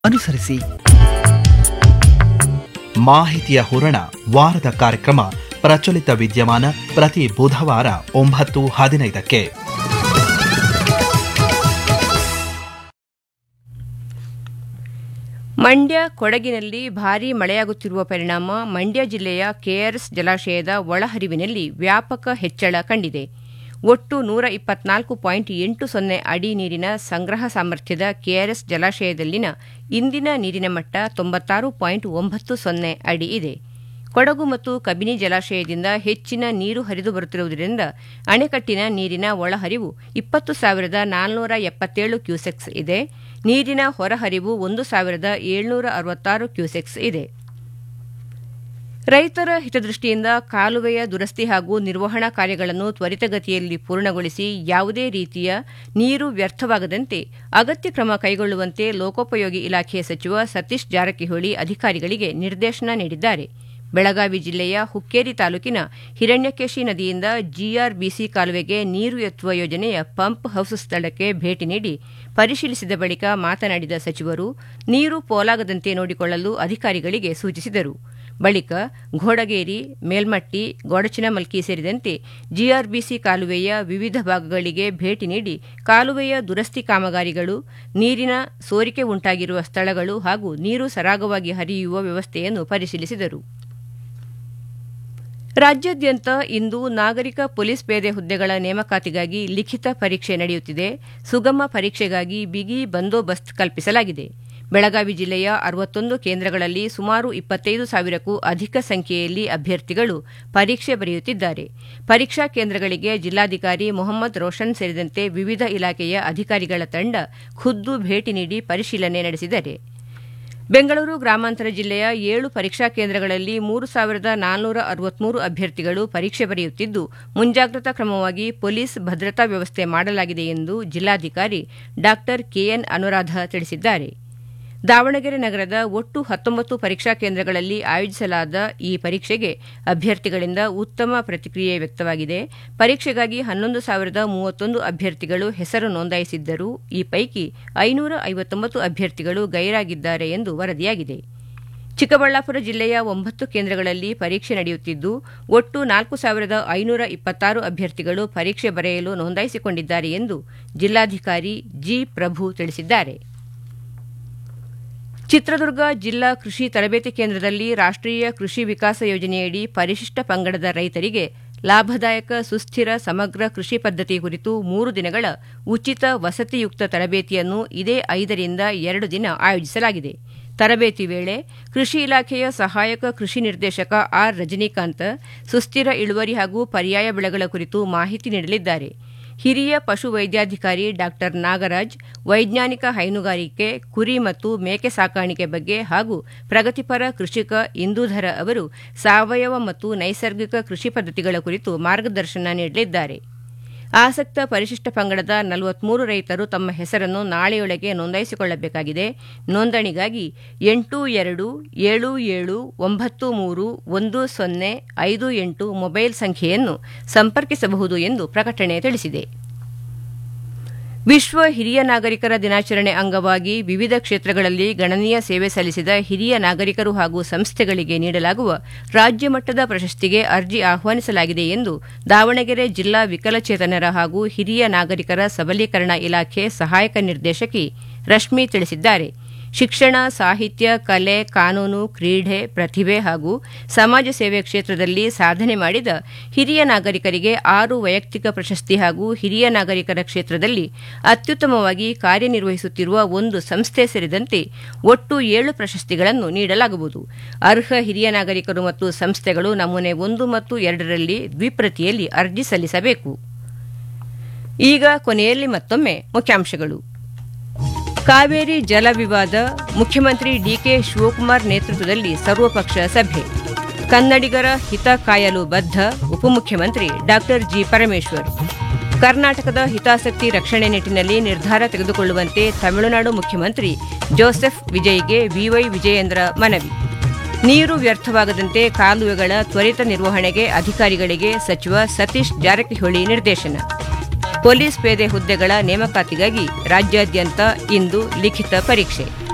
ಅನುಸರಿಸಿ ಮಾಹಿತಿಯ ಹೂರಣ ವಾರದ ಕಾರ್ಯಕ್ರಮ ಪ್ರಚಲಿತ ವಿದ್ಯಮಾನ ಪ್ರತಿ ಬುಧವಾರ ಒಂಬತ್ತು ಹದಿನೈದಕ್ಕೆ ಮಂಡ್ಯ ಕೊಡಗಿನಲ್ಲಿ ಭಾರೀ ಮಳೆಯಾಗುತ್ತಿರುವ ಪರಿಣಾಮ ಮಂಡ್ಯ ಜಿಲ್ಲೆಯ ಕೆಆರ್ಎಸ್ ಜಲಾಶಯದ ಒಳಹರಿವಿನಲ್ಲಿ ವ್ಯಾಪಕ ಹೆಚ್ಚಳ ಕಂಡಿದೆ ಒಟ್ಟು ನೂರ ಇಪ್ಪತ್ನಾಲ್ಕು ಪಾಯಿಂಟ್ ಎಂಟು ಸೊನ್ನೆ ಅಡಿ ನೀರಿನ ಸಂಗ್ರಹ ಸಾಮರ್ಥ್ಯದ ಕೆಆರ್ಎಸ್ ಜಲಾಶಯದಲ್ಲಿನ ಇಂದಿನ ನೀರಿನ ಮಟ್ಟ ತೊಂಬತ್ತಾರು ಪಾಯಿಂಟ್ ಒಂಬತ್ತು ಸೊನ್ನೆ ಅಡಿ ಇದೆ ಕೊಡಗು ಮತ್ತು ಕಬಿನಿ ಜಲಾಶಯದಿಂದ ಹೆಚ್ಚಿನ ನೀರು ಹರಿದು ಬರುತ್ತಿರುವುದರಿಂದ ಅಣೆಕಟ್ಟಿನ ನೀರಿನ ಒಳಹರಿವು ಇಪ್ಪತ್ತು ಸಾವಿರದ ನಾಲ್ನೂರ ಎಪ್ಪತ್ತೇಳು ಕ್ಯೂಸೆಕ್ಸ್ ಇದೆ ನೀರಿನ ಹೊರಹರಿವು ಒಂದು ಸಾವಿರದ ಏಳ್ನೂರ ಅರವತ್ತಾರು ಕ್ಯೂಸೆಕ್ಸ್ ಇದೆ ರೈತರ ಹಿತದೃಷ್ಟಿಯಿಂದ ಕಾಲುವೆಯ ದುರಸ್ತಿ ಹಾಗೂ ನಿರ್ವಹಣಾ ಕಾರ್ಯಗಳನ್ನು ತ್ವರಿತಗತಿಯಲ್ಲಿ ಪೂರ್ಣಗೊಳಿಸಿ ಯಾವುದೇ ರೀತಿಯ ನೀರು ವ್ಯರ್ಥವಾಗದಂತೆ ಅಗತ್ಯ ಕ್ರಮ ಕೈಗೊಳ್ಳುವಂತೆ ಲೋಕೋಪಯೋಗಿ ಇಲಾಖೆ ಸಚಿವ ಸತೀಶ್ ಜಾರಕಿಹೊಳಿ ಅಧಿಕಾರಿಗಳಿಗೆ ನಿರ್ದೇಶನ ನೀಡಿದ್ದಾರೆ ಬೆಳಗಾವಿ ಜಿಲ್ಲೆಯ ಹುಕ್ಕೇರಿ ತಾಲೂಕಿನ ಹಿರಣ್ಯಕೇಶಿ ನದಿಯಿಂದ ಜಿಆರ್ಬಿಸಿ ಕಾಲುವೆಗೆ ನೀರು ಎತ್ತುವ ಯೋಜನೆಯ ಪಂಪ್ ಹೌಸ್ ಸ್ಥಳಕ್ಕೆ ಭೇಟಿ ನೀಡಿ ಪರಿಶೀಲಿಸಿದ ಬಳಿಕ ಮಾತನಾಡಿದ ಸಚಿವರು ನೀರು ಪೋಲಾಗದಂತೆ ನೋಡಿಕೊಳ್ಳಲು ಅಧಿಕಾರಿಗಳಿಗೆ ಸೂಚಿಸಿದರು ಬಳಿಕ ಘೋಡಗೇರಿ ಮೇಲ್ಮಟ್ಟಿ ಗೋಡಚಿನಮಲ್ಕಿ ಸೇರಿದಂತೆ ಜಿಆರ್ಬಿಸಿ ಕಾಲುವೆಯ ವಿವಿಧ ಭಾಗಗಳಿಗೆ ಭೇಟಿ ನೀಡಿ ಕಾಲುವೆಯ ದುರಸ್ತಿ ಕಾಮಗಾರಿಗಳು ನೀರಿನ ಸೋರಿಕೆ ಉಂಟಾಗಿರುವ ಸ್ಥಳಗಳು ಹಾಗೂ ನೀರು ಸರಾಗವಾಗಿ ಹರಿಯುವ ವ್ಯವಸ್ಥೆಯನ್ನು ಪರಿಶೀಲಿಸಿದರು ರಾಜ್ಯಾದ್ಯಂತ ಇಂದು ನಾಗರಿಕ ಪೊಲೀಸ್ ಪೇದೆ ಹುದ್ದೆಗಳ ನೇಮಕಾತಿಗಾಗಿ ಲಿಖಿತ ಪರೀಕ್ಷೆ ನಡೆಯುತ್ತಿದೆ ಸುಗಮ ಪರೀಕ್ಷೆಗಾಗಿ ಬಿಗಿ ಬಂದೋಬಸ್ತ್ ಕಲ್ಪಿಸಲಾಗಿದೆ ಬೆಳಗಾವಿ ಜಿಲ್ಲೆಯ ಅರವತ್ತೊಂದು ಕೇಂದ್ರಗಳಲ್ಲಿ ಸುಮಾರು ಇಪ್ಪತ್ತೈದು ಸಾವಿರಕ್ಕೂ ಅಧಿಕ ಸಂಖ್ಯೆಯಲ್ಲಿ ಅಭ್ಯರ್ಥಿಗಳು ಪರೀಕ್ಷೆ ಬರೆಯುತ್ತಿದ್ದಾರೆ ಪರೀಕ್ಷಾ ಕೇಂದ್ರಗಳಿಗೆ ಜಿಲ್ಲಾಧಿಕಾರಿ ಮೊಹಮ್ಮದ್ ರೋಷನ್ ಸೇರಿದಂತೆ ವಿವಿಧ ಇಲಾಖೆಯ ಅಧಿಕಾರಿಗಳ ತಂಡ ಖುದ್ದು ಭೇಟಿ ನೀಡಿ ಪರಿಶೀಲನೆ ನಡೆಸಿದ್ದಾರೆ ಬೆಂಗಳೂರು ಗ್ರಾಮಾಂತರ ಜಿಲ್ಲೆಯ ಏಳು ಪರೀಕ್ಷಾ ಕೇಂದ್ರಗಳಲ್ಲಿ ಮೂರು ಸಾವಿರದ ನಾನ್ನೂರ ಅರವತ್ಮೂರು ಅಭ್ಯರ್ಥಿಗಳು ಪರೀಕ್ಷೆ ಬರೆಯುತ್ತಿದ್ದು ಮುಂಜಾಗ್ರತಾ ಕ್ರಮವಾಗಿ ಪೊಲೀಸ್ ಭದ್ರತಾ ವ್ಯವಸ್ಥೆ ಮಾಡಲಾಗಿದೆ ಎಂದು ಜಿಲ್ಲಾಧಿಕಾರಿ ಡಾ ಕೆಎನ್ ಅನುರಾಧ ತಿಳಿಸಿದ್ದಾರೆ ದಾವಣಗೆರೆ ನಗರದ ಒಟ್ಟು ಹತ್ತೊಂಬತ್ತು ಪರೀಕ್ಷಾ ಕೇಂದ್ರಗಳಲ್ಲಿ ಆಯೋಜಿಸಲಾದ ಈ ಪರೀಕ್ಷೆಗೆ ಅಭ್ಯರ್ಥಿಗಳಿಂದ ಉತ್ತಮ ಪ್ರತಿಕ್ರಿಯೆ ವ್ಯಕ್ತವಾಗಿದೆ ಪರೀಕ್ಷೆಗಾಗಿ ಹನ್ನೊಂದು ಸಾವಿರದ ಮೂವತ್ತೊಂದು ಅಭ್ಯರ್ಥಿಗಳು ಹೆಸರು ನೋಂದಾಯಿಸಿದ್ದರೂ ಈ ಪೈಕಿ ಐನೂರ ಐವತ್ತೊಂಬತ್ತು ಅಭ್ಯರ್ಥಿಗಳು ಗೈರಾಗಿದ್ದಾರೆ ಎಂದು ವರದಿಯಾಗಿದೆ ಚಿಕ್ಕಬಳ್ಳಾಪುರ ಜಿಲ್ಲೆಯ ಒಂಬತ್ತು ಕೇಂದ್ರಗಳಲ್ಲಿ ಪರೀಕ್ಷೆ ನಡೆಯುತ್ತಿದ್ದು ಒಟ್ಟು ನಾಲ್ಕು ಸಾವಿರದ ಐನೂರ ಇಪ್ಪತ್ತಾರು ಅಭ್ಯರ್ಥಿಗಳು ಪರೀಕ್ಷೆ ಬರೆಯಲು ನೋಂದಾಯಿಸಿಕೊಂಡಿದ್ದಾರೆ ಎಂದು ಜಿಲ್ಲಾಧಿಕಾರಿ ಜಿ ಪ್ರಭು ತಿಳಿಸಿದ್ದಾರೆ ಚಿತ್ರದುರ್ಗ ಜಿಲ್ಲಾ ಕೃಷಿ ತರಬೇತಿ ಕೇಂದ್ರದಲ್ಲಿ ರಾಷ್ಟ್ರೀಯ ಕೃಷಿ ವಿಕಾಸ ಯೋಜನೆಯಡಿ ಪರಿಶಿಷ್ಟ ಪಂಗಡದ ರೈತರಿಗೆ ಲಾಭದಾಯಕ ಸುಸ್ಥಿರ ಸಮಗ್ರ ಕೃಷಿ ಪದ್ಧತಿ ಕುರಿತು ಮೂರು ದಿನಗಳ ಉಚಿತ ವಸತಿಯುಕ್ತ ತರಬೇತಿಯನ್ನು ಇದೇ ಐದರಿಂದ ಎರಡು ದಿನ ಆಯೋಜಿಸಲಾಗಿದೆ ತರಬೇತಿ ವೇಳೆ ಕೃಷಿ ಇಲಾಖೆಯ ಸಹಾಯಕ ಕೃಷಿ ನಿರ್ದೇಶಕ ಆರ್ ರಜನಿಕಾಂತ್ ಸುಸ್ಥಿರ ಇಳುವರಿ ಹಾಗೂ ಪರ್ಯಾಯ ಬೆಳೆಗಳ ಕುರಿತು ಮಾಹಿತಿ ನೀಡಲಿದ್ದಾರೆ ಹಿರಿಯ ಪಶು ವೈದ್ಯಾಧಿಕಾರಿ ಡಾ ನಾಗರಾಜ್ ವೈಜ್ಞಾನಿಕ ಹೈನುಗಾರಿಕೆ ಕುರಿ ಮತ್ತು ಮೇಕೆ ಸಾಕಾಣಿಕೆ ಬಗ್ಗೆ ಹಾಗೂ ಪ್ರಗತಿಪರ ಕೃಷಿಕ ಇಂದೂಧರ ಅವರು ಸಾವಯವ ಮತ್ತು ನೈಸರ್ಗಿಕ ಕೃಷಿ ಪದ್ಧತಿಗಳ ಕುರಿತು ಮಾರ್ಗದರ್ಶನ ನೀಡಲಿದ್ದಾರೆ ಆಸಕ್ತ ಪರಿಶಿಷ್ಟ ಪಂಗಡದ ನಲವತ್ಮೂರು ರೈತರು ತಮ್ಮ ಹೆಸರನ್ನು ನಾಳೆಯೊಳಗೆ ನೋಂದಾಯಿಸಿಕೊಳ್ಳಬೇಕಾಗಿದೆ ನೋಂದಣಿಗಾಗಿ ಎಂಟು ಎರಡು ಏಳು ಏಳು ಒಂಬತ್ತು ಮೂರು ಒಂದು ಸೊನ್ನೆ ಐದು ಎಂಟು ಮೊಬೈಲ್ ಸಂಖ್ಯೆಯನ್ನು ಸಂಪರ್ಕಿಸಬಹುದು ಎಂದು ಪ್ರಕಟಣೆ ತಿಳಿಸಿದೆ ವಿಶ್ವ ಹಿರಿಯ ನಾಗರಿಕರ ದಿನಾಚರಣೆ ಅಂಗವಾಗಿ ವಿವಿಧ ಕ್ಷೇತ್ರಗಳಲ್ಲಿ ಗಣನೀಯ ಸೇವೆ ಸಲ್ಲಿಸಿದ ಹಿರಿಯ ನಾಗರಿಕರು ಹಾಗೂ ಸಂಸ್ಥೆಗಳಿಗೆ ನೀಡಲಾಗುವ ರಾಜ್ಯ ಮಟ್ಟದ ಪ್ರಶಸ್ತಿಗೆ ಅರ್ಜಿ ಆಹ್ವಾನಿಸಲಾಗಿದೆ ಎಂದು ದಾವಣಗೆರೆ ಜಿಲ್ಲಾ ವಿಕಲಚೇತನರ ಹಾಗೂ ಹಿರಿಯ ನಾಗರಿಕರ ಸಬಲೀಕರಣ ಇಲಾಖೆ ಸಹಾಯಕ ನಿರ್ದೇಶಕಿ ರಶ್ಮಿ ತಿಳಿಸಿದ್ದಾರೆ ಶಿಕ್ಷಣ ಸಾಹಿತ್ಯ ಕಲೆ ಕಾನೂನು ಕ್ರೀಡೆ ಪ್ರತಿಭೆ ಹಾಗೂ ಸಮಾಜ ಸೇವೆ ಕ್ಷೇತ್ರದಲ್ಲಿ ಸಾಧನೆ ಮಾಡಿದ ಹಿರಿಯ ನಾಗರಿಕರಿಗೆ ಆರು ವೈಯಕ್ತಿಕ ಪ್ರಶಸ್ತಿ ಹಾಗೂ ಹಿರಿಯ ನಾಗರಿಕರ ಕ್ಷೇತ್ರದಲ್ಲಿ ಅತ್ಯುತ್ತಮವಾಗಿ ಕಾರ್ಯನಿರ್ವಹಿಸುತ್ತಿರುವ ಒಂದು ಸಂಸ್ಥೆ ಸೇರಿದಂತೆ ಒಟ್ಟು ಏಳು ಪ್ರಶಸ್ತಿಗಳನ್ನು ನೀಡಲಾಗುವುದು ಅರ್ಹ ಹಿರಿಯ ನಾಗರಿಕರು ಮತ್ತು ಸಂಸ್ಥೆಗಳು ನಮೂನೆ ಒಂದು ಮತ್ತು ಎರಡರಲ್ಲಿ ದ್ವಿಪ್ರತಿಯಲ್ಲಿ ಅರ್ಜಿ ಸಲ್ಲಿಸಬೇಕು ಈಗ ಕೊನೆಯಲ್ಲಿ ಮತ್ತೊಮ್ಮೆ ಮುಖ್ಯಾಂಶಗಳು ಕಾವೇರಿ ಜಲ ವಿವಾದ ಮುಖ್ಯಮಂತ್ರಿ ಡಿಕೆ ಶಿವಕುಮಾರ್ ನೇತೃತ್ವದಲ್ಲಿ ಸರ್ವಪಕ್ಷ ಸಭೆ ಕನ್ನಡಿಗರ ಹಿತ ಕಾಯಲು ಬದ್ಧ ಉಪಮುಖ್ಯಮಂತ್ರಿ ಡಾ ಜಿ ಪರಮೇಶ್ವರ್ ಕರ್ನಾಟಕದ ಹಿತಾಸಕ್ತಿ ರಕ್ಷಣೆ ನಿಟ್ಟಿನಲ್ಲಿ ನಿರ್ಧಾರ ತೆಗೆದುಕೊಳ್ಳುವಂತೆ ತಮಿಳುನಾಡು ಮುಖ್ಯಮಂತ್ರಿ ಜೋಸೆಫ್ ವಿಜಯ್ಗೆ ವಿವೈ ವಿಜಯೇಂದ್ರ ಮನವಿ ನೀರು ವ್ಯರ್ಥವಾಗದಂತೆ ಕಾಲುವೆಗಳ ತ್ವರಿತ ನಿರ್ವಹಣೆಗೆ ಅಧಿಕಾರಿಗಳಿಗೆ ಸಚಿವ ಸತೀಶ್ ಜಾರಕಿಹೊಳಿ ನಿರ್ದೇಶನ ಪೊಲೀಸ್ ಪೇದೆ ಹುದ್ದೆಗಳ ನೇಮಕಾತಿಗಾಗಿ ರಾಜ್ಯಾದ್ಯಂತ ಇಂದು ಲಿಖಿತ ಪರೀಕ್ಷೆ